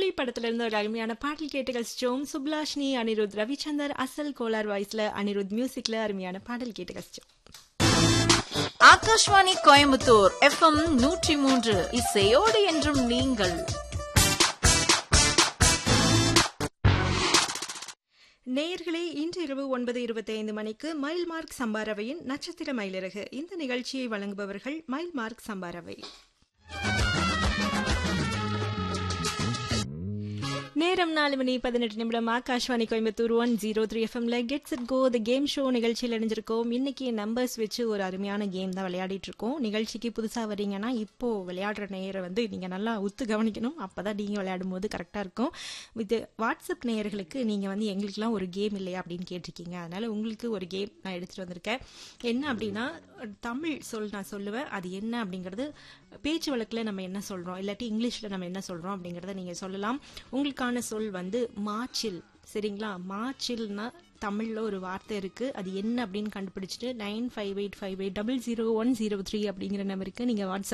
கூலி படத்துல இருந்து ஒரு அருமையான பாடல் கேட்டு கசிச்சோம் சுப்லாஷ்னி அனிருத் ரவிச்சந்தர் அசல் கோலார் வாய்ஸ்ல அனிருத் மியூசிக்ல அருமையான பாடல் கேட்டு கசிச்சோம் ஆகாஷ்வாணி கோயம்புத்தூர் எஃப்எம் நூற்றி மூன்று இசையோடு என்றும் நீங்கள் நேயர்களே இன்று இரவு ஒன்பது இருபத்தி ஐந்து மணிக்கு மைல் மார்க் சம்பாரவையின் நட்சத்திர மயிலிறகு இந்த நிகழ்ச்சியை வழங்குபவர்கள் மைல் மார்க் சம்பாரவை நேரம் நாலு மணி பதினெட்டு நிமிடம் Akashvani Coimbatore one zero three எஃப்எம்ல get set go the game show நிகழ்ச்சியில் இணைஞ்சிருக்கோம் இன்னைக்கு நம்பர்ஸ் வச்சு ஒரு அருமையான கேம் தான் விளையாடிட்டு இருக்கோம் நிகழ்ச்சிக்கு புதுசாக வரீங்கன்னா இப்போ விளையாடுற நேரை வந்து நீங்கள் நல்லா உத்து கவனிக்கணும் அப்போ தான் நீங்கள் விளையாடும் போது கரெக்டாக இருக்கும் வித் வாட்ஸ்அப் நேயர்களுக்கு நீங்கள் வந்து எங்களுக்குலாம் ஒரு கேம் இல்லையா அப்படின்னு கேட்டிருக்கீங்க அதனால உங்களுக்கு ஒரு கேம் நான் எடுத்துகிட்டு வந்திருக்கேன் என்ன அப்படின்னா தமிழ் சொல் நான் சொல்லுவேன் அது என்ன அப்படிங்கிறது பேச்சு வழக்கில் நம்ம என்ன சொல்கிறோம் இல்லாட்டி இங்கிலீஷில் நம்ம என்ன சொல்கிறோம் அப்படிங்கிறத நீங்கள் சொல்லலாம் உங்களுக்கான சொல் வந்து மாச்சில் சரிங்களா மாச்சில்னா தமிழில் ஒரு வார்த்தை இருக்குது அது என்ன அப்படின்னு கண்டுபிடிச்சிட்டு nine five eight five eight double zero one zero three அப்படிங்கிற நம்பருக்கு நீங்கள் வாட்ஸ்அப்